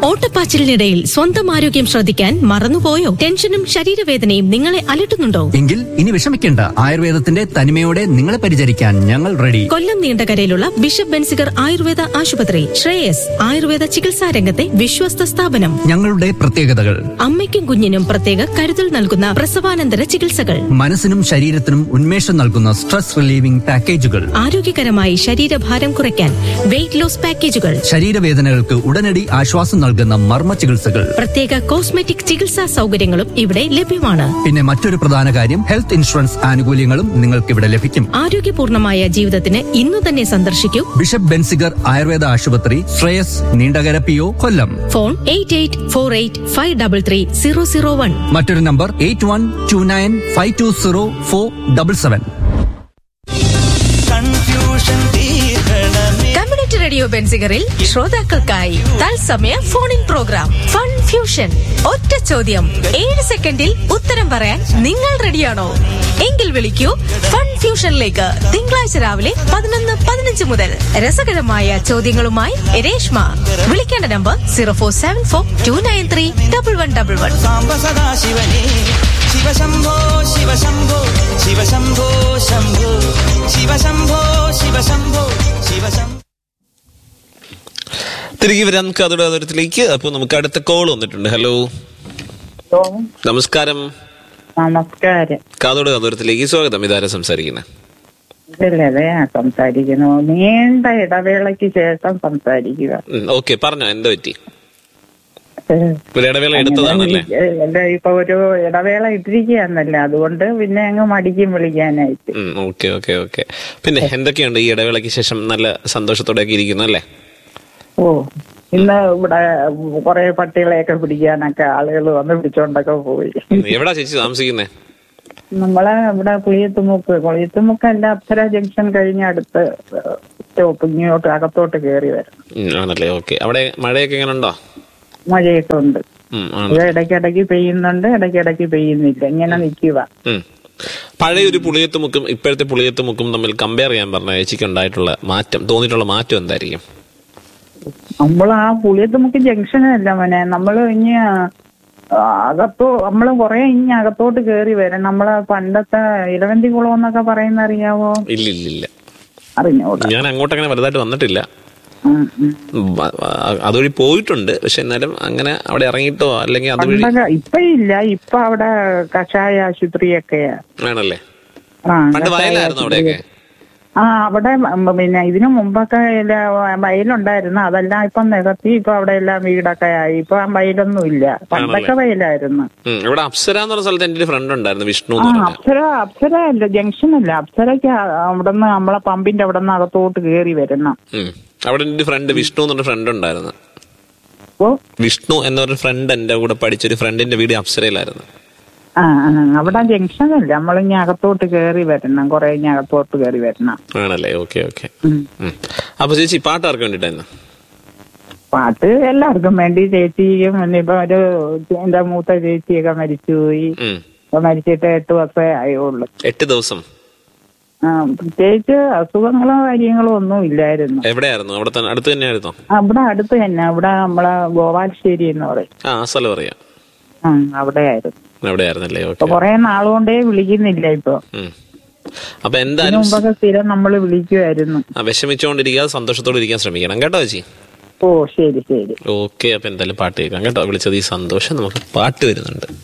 ഓട്ടപ്പാച്ചിലിനിടയിൽ സ്വന്തം ആരോഗ്യം ശ്രദ്ധിക്കാൻ മറന്നുപോയോ ടെൻഷനും ശരീരവേദനയും നിങ്ങളെ അലട്ടുന്നുണ്ടോ എങ്കിൽ ഇനി വിഷമിക്കേണ്ട ആയുർവേദത്തിന്റെ തനിമയോടെ നിങ്ങളെ പരിചരിക്കാൻ ഞങ്ങൾ റെഡി കൊല്ലം നീണ്ടകരയിലുള്ള ബിഷപ്പ് ബെൻസിഗർ ആയുർവേദ ആശുപത്രി ശ്രേയസ് ആയുർവേദ ചികിത്സാ രംഗത്തെ വിശ്വസ്ത സ്ഥാപനം ഞങ്ങളുടെ പ്രത്യേകതകൾ അമ്മയ്ക്കും കുഞ്ഞിനും പ്രത്യേക കരുതൽ നൽകുന്ന പ്രസവാനന്തര ചികിത്സകൾ മനസ്സിനും ശരീരത്തിനും ഉന്മേഷം നൽകുന്ന സ്ട്രെസ് റിലീവിംഗ് പാക്കേജുകൾ ആരോഗ്യകരമായി ശരീരഭാരം കുറയ്ക്കാൻ വെയിറ്റ് ലോസ് പാക്കേജുകൾ ശരീരവേദനകൾക്ക് ഉടനടി ആശ്വാസം നൽകുന്ന മർമ്മ ചികിത്സകൾ പ്രത്യേക കോസ്മെറ്റിക് ചികിത്സാ സൗകര്യങ്ങളും ഇവിടെ ലഭ്യമാണ് പിന്നെ മറ്റൊരു പ്രധാന കാര്യം ഹെൽത്ത് ഇൻഷുറൻസ് ആനുകൂല്യങ്ങളും നിങ്ങൾക്ക് ഇവിടെ ലഭിക്കും ആരോഗ്യപൂർണമായ ജീവിതത്തിന് ഇന്നു തന്നെ സന്ദർശിക്കൂ ബിഷപ്പ് ബെൻസിഗർ ആയുർവേദ ആശുപത്രി Sreyas Neendakara P O Kollam phone eight eight four eight five double three zero zero one മറ്റൊരു number eight one two nine five two zero four double seven confusion തീർക്കണമേ കമ്മ്യൂണിറ്റി റേഡിയോ ബെൻസിഗറിൽ ശ്രോതാക്കൾക്കായി തത്സമയ phone in program fun fusion ഒറ്റ ചോദ്യം ഏഴ് സെക്കൻഡിൽ ഉത്തരം പറയാൻ നിങ്ങൾ റെഡിയാണോ എങ്കിൽ വിളിക്കൂ ഫൺ ഫ്യൂഷനിലേക്ക് തിങ്കളാഴ്ച രാവിലെ പതിനൊന്ന് പതിനഞ്ച് മുതൽ രസകരമായ ചോദ്യങ്ങളുമായി രേഷ്മ വിളിക്കേണ്ട number zero four seven four two nine three double one double one സാംബ സദാ ശിവനേ ശിവശംഭോ ശിവശംഭോ ശിവശംഭോ ശംഭോ ശിവശംഭോ ശിവശംഭോ ശിവശംഭോ തിരികെ വരാം കഥയുടെ അതിരത്തിലേക്ക് അപ്പോൾ നമുക്ക് അടുത്ത കോൾ വന്നിട്ടുണ്ട് ഹലോ ഹലോ നമസ്കാരം നമസ്കാരം കാതോട് കഥോരത്തിലേക്ക് സ്വാഗതം ഇതാരാ സംസാരിക്കുന്നത് ഇതല്ലേ സംസാരിക്കുന്നു നീണ്ട ഇടവേളയ്ക്ക് ശേഷം സംസാരിക്കുക ഓക്കെ പറഞ്ഞോ എന്താ പറ്റി ഒരു ഇടവേള എടുത്തതാണല്ലേ അല്ല ഇപ്പൊ ഒരു ഇടവേള ഇട്ടിരിക്കുകയാന്നല്ല അതുകൊണ്ട് പിന്നെ അങ്ങ് മടിക്കും വിളിക്കാനായിട്ട് ഓക്കെ ഓക്കെ ഓക്കെ പിന്നെ എന്തൊക്കെയുണ്ട് ഈ ഇടവേളയ്ക്ക് ശേഷം നല്ല സന്തോഷത്തോടെയൊക്കെ ഇരിക്കുന്നു അല്ലേ ഓ ഇന്ന് ഇവിടെ കുറെ പട്ടികളെയൊക്കെ പിടിക്കാനൊക്കെ ആളുകൾ വന്ന് പിടിച്ചോണ്ടൊക്കെ പോയി എവിടാ ചേച്ചി താമസിക്കുന്നേ നമ്മളെ ഇവിടെ പുളിയത്തുമുക്ക് പുളിയത്തുമുക്കല്ല അപ്സര ജംഗ്ഷൻ കഴിഞ്ഞ അടുത്ത് സ്റ്റോപ്പ് ഇങ്ങോട്ട് അകത്തോട്ട് കയറി വരണം ഉം, ആണല്ലേ ഓക്കെ അവിടെ മഴയൊക്കെ എങ്ങനെ ഉണ്ടോ മഴയൊക്കെ ഉണ്ട് ഉം, ആണ്. ഇത് ഇടയ്ക്കിടയ്ക്ക് പെയ്യുന്നുണ്ട് ഇടയ്ക്കിടയ്ക്ക് പെയ്യുന്നില്ല ഇങ്ങനെ നിൽക്കുക ഉം. പഴയ ഒരു പുളിയത്തുമുക്കും ഇപ്പോഴത്തെ പുളിയത്തുമുക്കും തമ്മിൽ കമ്പയർ ചെയ്യാൻ പറഞ്ഞ ചേച്ചിക്ക് ഉണ്ടായിട്ടുള്ള മാറ്റം തോന്നിയിട്ടുള്ള മാറ്റം എന്തായിരിക്കും നമ്മൾ ആ പുളിയത്തുമുക്ക് ജംഗ്ഷനല്ല മോനെ നമ്മൾ ഇനി ആ, അകത്തോ നമ്മൾ കുറെ ഇനി അകത്തോട്ട് കയറി വരണം നമ്മളെ പണ്ടത്തെ ഇലവന്തി കുളം എന്നൊക്കെ പറയുന്ന അറിയാവോ ഇല്ല ഇല്ല ഇല്ല അറിഞ്ഞൂടാ ഞാൻ അങ്ങോട്ട് അങ്ങനെ വലുതായിട്ട് വന്നിട്ടില്ല ഉം, ഉം. വ- വ- അതുവഴി പോയിട്ടുണ്ട് പക്ഷെ എന്നാലും അങ്ങനെ അവിടെ ഇറങ്ങിയിട്ടോ അല്ലെങ്കിൽ അതുവഴി പണ്ടൊക്കെ ഇപ്പൊ ഇല്ല ഇപ്പൊ അവിടെ കഷായ ആശുപത്രിയൊക്കെയാ ആണല്ലേ ആ, പണ്ട് കഷായ വയലായിരുന്നു അവിടെയൊക്കെ ആശുപത്രി. ആ അവിടെ മ- പിന്നെ ഇതിനു മുമ്പൊക്കെ ഇല്ല, വയലുണ്ടായിരുന്നു അതെല്ലാം ഇപ്പം നികത്തി ഇപ്പൊ അവിടെ എല്ലാം വീടൊക്കെ ആയി ഇപ്പൊ ആ വയലൊന്നും ഇല്ല പണ്ടൊക്കെ വയലായിരുന്നു ഉം, ഇവിടെ അപ്സര എന്ന് പറഞ്ഞ സ്ഥലത്ത് എന്റെ ഒരു ഫ്രണ്ട് ഉണ്ടായിരുന്നു വിഷ്ണു ആ എന്ന് പറഞ്ഞ അപ്സര അപ്സര അല്ല ജംഗ്ഷൻ അല്ല അപ്സരക്ക് അവിടെ നിന്ന് നമ്മളെ പമ്പിന്റെ അവിടെ നിന്ന് അകത്തോട്ട് കയറി വരണം ഉം. അവിടെ എന്റെ ഒരു ഫ്രണ്ട് വിഷ്ണു എന്ന് പറഞ്ഞ ഫ്രണ്ട് ഉണ്ടായിരുന്നു അപ്പോ വിഷ്ണു എന്ന ഒരു ഫ്രണ്ട് എന്റെ കൂടെ പഠിച്ചൊരു ഫ്രണ്ടിന്റെ വീട് അപ്സരയിലായിരുന്നു ആ ആ, അവിടെ ജംഗ്ഷൻ അല്ല നമ്മളിനി അകത്തോട്ട് കയറി വരണം കുറെ ഇനി അകത്തോട്ട് കയറി വരണം ആണല്ലേ ഓക്കെ ഓക്കെ ഉം. അപ്പൊ ചേച്ചി പാട്ട് ആർക്ക് വേണ്ടിട്ടായിരുന്നു പാട്ട് എല്ലാവർക്കും വേണ്ടി ചേച്ചിയും പിന്നെ ഇപ്പൊ ഒരു എന്റെ മൂത്ത ചേച്ചിയൊക്കെ മരിച്ചുപോയി ഉം. ഇപ്പൊ മരിച്ചിട്ട് എട്ട് വർഷമേ ആയുള്ളൂ എട്ട് ദിവസം ആ പ്രത്യേകിച്ച് അസുഖങ്ങളോ കാര്യങ്ങളോ ഒന്നും ഇല്ലായിരുന്നു എവിടെയായിരുന്നു അവിടെ തന്നെ അടുത്ത് തന്നെയായിരുന്നോ അവിടെ അടുത്ത് തന്നെ അവിടെ നമ്മളെ ഗോപാലശ്ശേരി എന്ന് പറയും ആ ആ സ്ഥലം അറിയാം ആ അവിടെയായിരുന്നു എവിടെയായിരുന്നല്ലേ ഇപ്പൊ ഓക്കെ കൊറേ നാളുകൊണ്ടേ വിളിക്കുന്നില്ല ഇപ്പൊ അപ്പൊ ഇതിനു എന്തായാലും മുമ്പൊക്കെ സ്ഥിരം നമ്മൾ വിളിക്കുമായിരുന്നു ആ, വിഷമിച്ചുകൊണ്ടിരിക്കാതെ സന്തോഷത്തോടെ ഇരിക്കാൻ ശ്രമിക്കണം കേട്ടോ ചേച്ചി ഓ ശരി ശരി ഓക്കെ അപ്പൊ എന്തായാലും പാട്ട് കേൾക്കാം കേട്ടോ വിളിച്ചത് ഈ സന്തോഷം നമുക്ക് പാട്ട് വരുന്നുണ്ട്